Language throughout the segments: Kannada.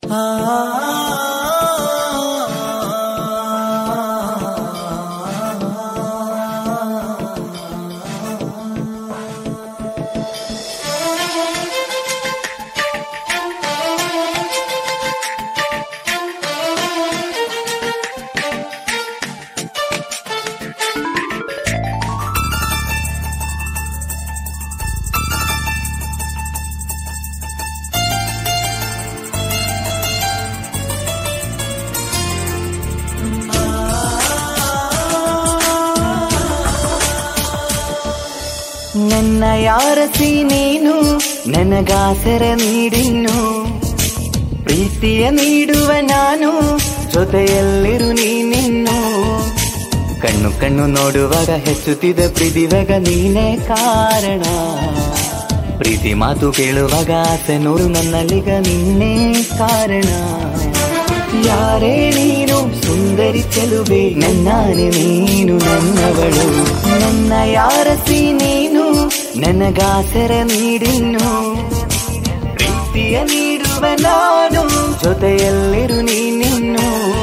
ನನ್ನ ಯಾರಸಿ ನೀನು ನನಗಾಸರ ನೀಡಿನ್ನು ಪ್ರೀತಿಯ ನೀಡುವ ನಾನು ಜೊತೆಯಲ್ಲಿರು ನೀನಿನ್ನು ಕಣ್ಣು ಕಣ್ಣು ನೋಡುವಾಗ ಹೆಚ್ಚುತ್ತಿದ್ದ ಪ್ರೀತಿವಾಗ ನೀನೇ ಕಾರಣ ಪ್ರೀತಿ ಮಾತು ಕೇಳುವಾಗ ಆಸೆ ನೂರು ನನ್ನಲ್ಲಿಗ ನಿನ್ನೆ ಕಾರಣ ಯಾರೇ ನೀನು ಸುಂದರಿ ಚೆಲುವೆ ನನ್ನಾನೆ ನೀನು ನನ್ನವಳು ನನ್ನ ಯಾರಸಿ ನೀನು ನನಗಾಸರ ನೀಡಿನ್ನು ಪ್ರೀತಿಯ ನೀಡುವ ನಾನು ಜೊತೆಯಲ್ಲಿರು ನೀನಿನ್ನು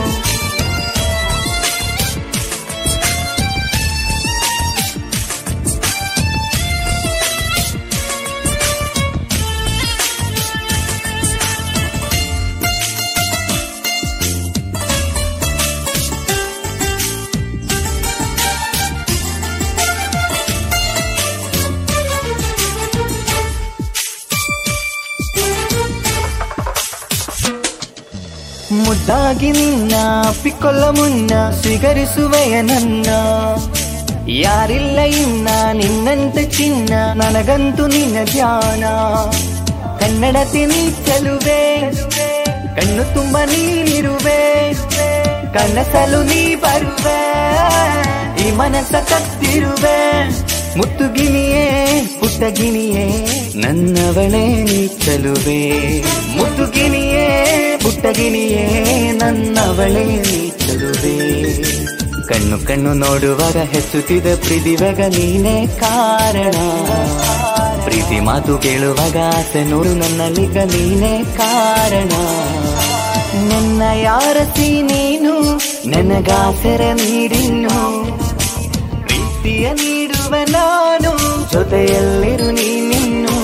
ಮುದ್ದಾಗಿ ನಿನ್ನ ಅಪ್ಪಿಕೊಳ್ಳ ಮುನ್ನ ಸ್ವೀಕರಿಸುವೆಯ ನನ್ನ ಯಾರಿಲ್ಲ ಇನ್ನ ನಿನ್ನಂತ ಚಿನ್ನ ನನಗಂತೂ ನಿನ್ನ ಧ್ಯಾನ ಕನ್ನಡತಿ ನೀ ಚೆಲುವೆ ಕಣ್ಣು ತುಂಬ ನೀನಿರುವೆ ಕನಸಲು ನೀ ಬರುವೆ ಈ ಮನಸ್ಸ ಕತ್ತಿರುವೆ ಮುತ್ತುಗಿನಿಯೇ ಪುಟ್ಟಗಿನಿಯೇ ನನ್ನವಳೇ ನೀ ಚೆಲುವೆ ಮುತ್ತುಗಿನಿಯೇ ಪುಟ್ಟಗಿನಿಯೇ ನನ್ನವಳೇ ನೀ ಚೆಲುವೆ ಕಣ್ಣು ಕಣ್ಣು ನೋಡುವಾಗ ಹೆಚ್ಚುತ್ತಿದ್ದ ಪ್ರೀತಿವಾಗ ನೀನೇ ಕಾರಣ ಪ್ರೀತಿ ಮಾತು ಕೇಳುವಾಗ ಆಸೆ ನೂರು ನನ್ನಲ್ಲಿಗ ನೀನೇ ಕಾರಣ ನನ್ನ ಯಾರಸಿ ನೀನು ನನಗಾಸರ ನೀಡಿನ್ನು ಪ್ರೀತಿಯ ನೀಡುವ ನಾನು ಜೊತೆಯಲ್ಲಿರು ನೀನಿನ್ನು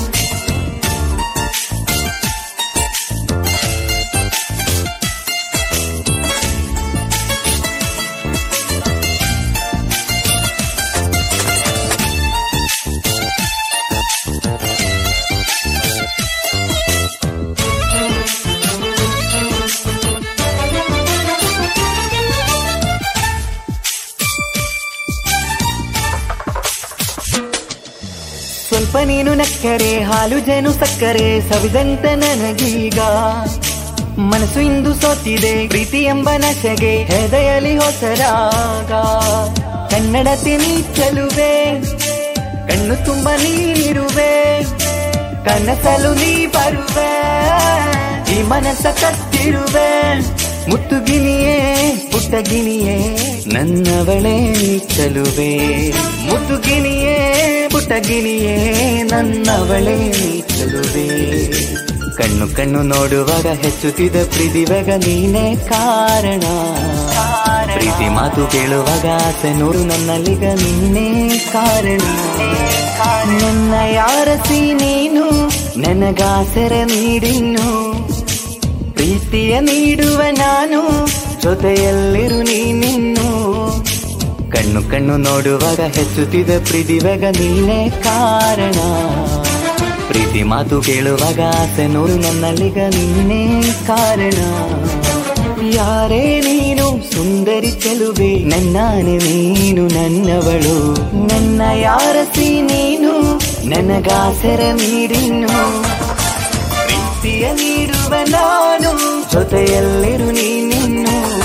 ಸ್ವಲ್ಪ ನೀನು ನಕ್ಕರೆ ಹಾಲು ಜೇನು ಸಕ್ಕರೆ ಸವಿದಂತ ನನಗೀಗ ಮನಸ್ಸು ಇಂದು ಸೋತಿದೆ ಪ್ರೀತಿ ಎಂಬ ನಶೆಗೆ ಹೃದಯಲಿ ಹೊಸರಾಗ ಕನ್ನಡತಿ ನೀ ಚೆಲುವೆ ಕಣ್ಣು ತುಂಬ ನೀನಿರುವೆ ಕನಸಲು ನೀ ಬರುವೆ ಈ ಮನಸ್ಸ ಕತ್ತಿರುವೆ ಮುತ್ತುಗಿನಿಯೇ ಪುಟ್ಟಗಿನಿಯೇ ನನ್ನವಳೇ ನೀ ಚೆಲುವೆ ಮುತ್ತುಗಿನಿಯೇ ಪುಟ್ಟಗಿನಿಯೇ ನನ್ನವಳೇ ನೀ ಚೆಲುವೆ ಕಣ್ಣು ಕಣ್ಣು ನೋಡುವಾಗ ಹೆಚ್ಚುತ್ತಿದ್ದ ಪ್ರೀತಿವಾಗ ನೀನೇ ಕಾರಣ ಪ್ರೀತಿ ಮಾತು ಕೇಳುವಾಗ ಆಸೆ ನೂರು ನನ್ನಲ್ಲಿಗ ನೀನೇ ಕಾರಣ ನನ್ನ ಯಾರಸಿ ನೀನು ನನಗಾಸರ ನೀಡಿನ್ನು ಪ್ರೀತಿಯ ನೀಡುವ ನಾನು ಜೊತೆಯಲ್ಲಿರು ನೀನಿನ್ನು ಕಣ್ಣು ಕಣ್ಣು ನೋಡುವಾಗ ಹೆಚ್ಚುತ್ತಿದ್ದ ಪ್ರೀತಿವಾಗ ನೀನೇ ಕಾರಣ ಪ್ರೀತಿ ಮಾತು ಕೇಳುವಾಗ ಆಸೆ ನೂರು ನನ್ನಲ್ಲಿಗ ನೀನೇ ಕಾರಣ ಯಾರೇ ನೀನು ಸುಂದರಿ ಚೆಲುವೆ ನನ್ನಾನೆ ನೀನು ನನ್ನವಳು ನನ್ನ ಯಾರಸಿ ನೀನು ನನಗಾಸರ ನೀಡಿನ್ನು ಪ್ರೀತಿಯ ನೀಡುವ ನಾನು ಜೊತೆಯಲ್ಲಿರು ನೀನಿನ್ನು